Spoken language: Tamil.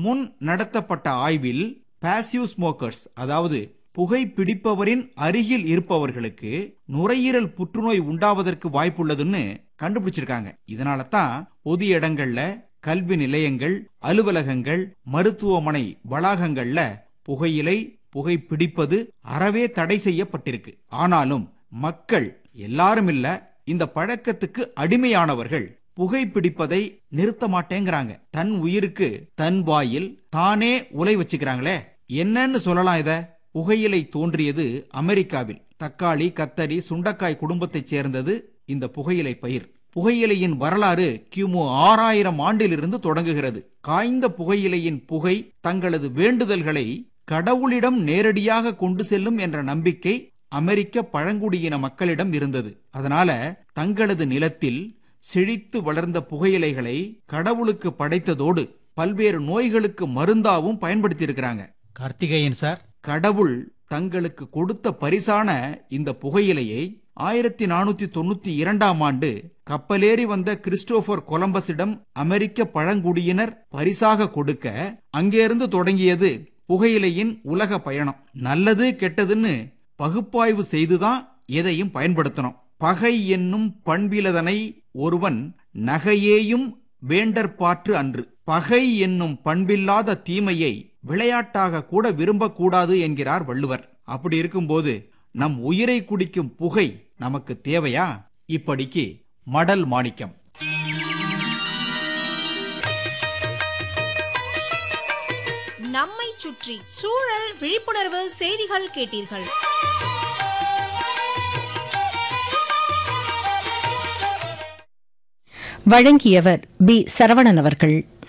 முன் நடத்தப்பட்ட ஆய்வில் பாசிவ் ஸ்மோக்கர்ஸ் அதாவது புகை பிடிப்பவரின் அருகில் இருப்பவர்களுக்கு நுரையீரல் புற்றுநோய் உண்டாவதற்கு வாய்ப்புள்ளதுன்னு கண்டுபிடிச்சிருக்காங்க இதனால தான் பொது இடங்கள்ல கல்வி நிலையங்கள் அலுவலகங்கள் மருத்துவமனை வளாகங்கள்ல புகையிலை புகை பிடிப்பது அறவே தடை செய்யப்பட்டிருக்கு ஆனாலும் மக்கள் எல்லாரும் இல்ல இந்த பழக்கத்துக்கு அடிமையானவர்கள் புகை பிடிப்பதை நிறுத்த மாட்டேங்கிறாங்க தன் உயிருக்கு தன் வாயில் தானே உலை வச்சுக்கிறாங்களே என்னன்னு சொல்லலாம் இத புகையிலை தோன்றியது அமெரிக்காவில் தக்காளி கத்தரி சுண்டக்காய் குடும்பத்தைச் சேர்ந்தது இந்த புகையிலை பயிர் புகையிலையின் வரலாறு கிமு ஆறாயிரம் ஆண்டிலிருந்து தொடங்குகிறது காய்ந்த புகையிலையின் புகை தங்களது வேண்டுதல்களை கடவுளிடம் நேரடியாக கொண்டு செல்லும் என்ற நம்பிக்கை அமெரிக்க பழங்குடியின மக்களிடம் இருந்தது அதனால தங்களது நிலத்தில் செழித்து வளர்ந்த புகையிலைகளை கடவுளுக்கு படைத்ததோடு பல்வேறு நோய்களுக்கு மருந்தாவும் பயன்படுத்தியிருக்கிறாங்க கார்த்திகேயன் சார் கடவுள் தங்களுக்கு கொடுத்த பரிசான இந்த புகையிலையை ஆயிரத்தி நானூத்தி தொண்ணூத்தி இரண்டாம் ஆண்டு கப்பலேறி வந்த கிறிஸ்டோபர் கொலம்பஸிடம் அமெரிக்க பழங்குடியினர் பரிசாக கொடுக்க அங்கேருந்து தொடங்கியது புகையிலையின் உலக பயணம் நல்லது கெட்டதுன்னு பகுப்பாய்வு செய்துதான் எதையும் பயன்படுத்தணும் பகை என்னும் பண்பிலதனை ஒருவன் நகையேயும் வேண்டற்பாற்று அன்று பகை என்னும் பண்பில்லாத தீமையை விளையாட்டாக கூட விரும்பக்கூடாது என்கிறார் வள்ளுவர் அப்படி இருக்கும்போது நம் உயிரை குடிக்கும் புகை நமக்கு தேவையா இப்படிக்கு மடல் மாணிக்கம் நம்மை சுற்றி சூழல் விழிப்புணர்வு செய்திகள் கேட்டீர்கள் வழங்கியவர் பி சரவணன் அவர்கள்